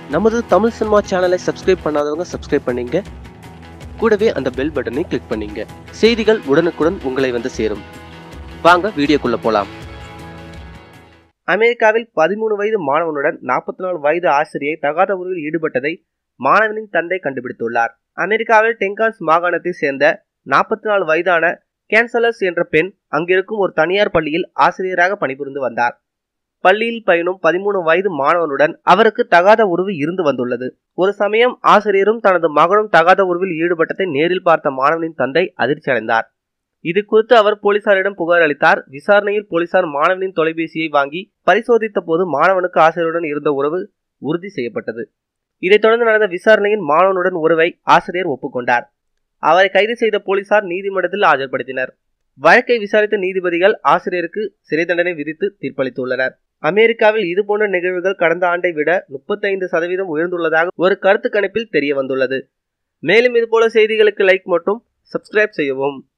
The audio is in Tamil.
நமது தமிழ் சினிமா சேனலை சப்ஸ்கிரைப் பண்ணாதவங்க சப்ஸ்கிரைப் பண்ணீங்க கூடவே அந்த பெல் பட்டனை கிளிக் பண்ணீங்க செய்திகள் உடனுக்குடன் உங்களை வந்து சேரும் வாங்க வீடியோக்குள்ள போலாம் அமெரிக்காவில் பதிமூணு வயது மாணவனுடன் நாற்பத்தி நாலு வயது ஆசிரியை தகாத உறவில் ஈடுபட்டதை மாணவனின் தந்தை கண்டுபிடித்துள்ளார் அமெரிக்காவில் டெங்கான்ஸ் மாகாணத்தை சேர்ந்த நாற்பத்தி நாலு வயதான கேன்சலஸ் என்ற பெண் அங்கிருக்கும் ஒரு தனியார் பள்ளியில் ஆசிரியராக பணிபுரிந்து வந்தார் பள்ளியில் பயிலும் பதிமூணு வயது மாணவனுடன் அவருக்கு தகாத உறவு இருந்து வந்துள்ளது ஒரு சமயம் ஆசிரியரும் தனது மகனும் தகாத உறவில் ஈடுபட்டதை நேரில் பார்த்த மாணவனின் தந்தை அதிர்ச்சி அடைந்தார் இது குறித்து அவர் போலீசாரிடம் புகார் அளித்தார் விசாரணையில் போலீசார் மாணவனின் தொலைபேசியை வாங்கி பரிசோதித்த போது மாணவனுக்கு ஆசிரியருடன் இருந்த உறவு உறுதி செய்யப்பட்டது இதைத் தொடர்ந்து நடந்த விசாரணையில் மாணவனுடன் உறவை ஆசிரியர் ஒப்புக்கொண்டார் அவரை கைது செய்த போலீசார் நீதிமன்றத்தில் ஆஜர்படுத்தினர் வழக்கை விசாரித்த நீதிபதிகள் ஆசிரியருக்கு சிறை தண்டனை விதித்து தீர்ப்பளித்துள்ளனர் அமெரிக்காவில் இதுபோன்ற நிகழ்வுகள் கடந்த ஆண்டை விட முப்பத்தைந்து சதவீதம் உயர்ந்துள்ளதாக ஒரு கருத்து கணிப்பில் தெரிய வந்துள்ளது மேலும் இதுபோல செய்திகளுக்கு லைக் மற்றும் சப்ஸ்கிரைப் செய்யவும்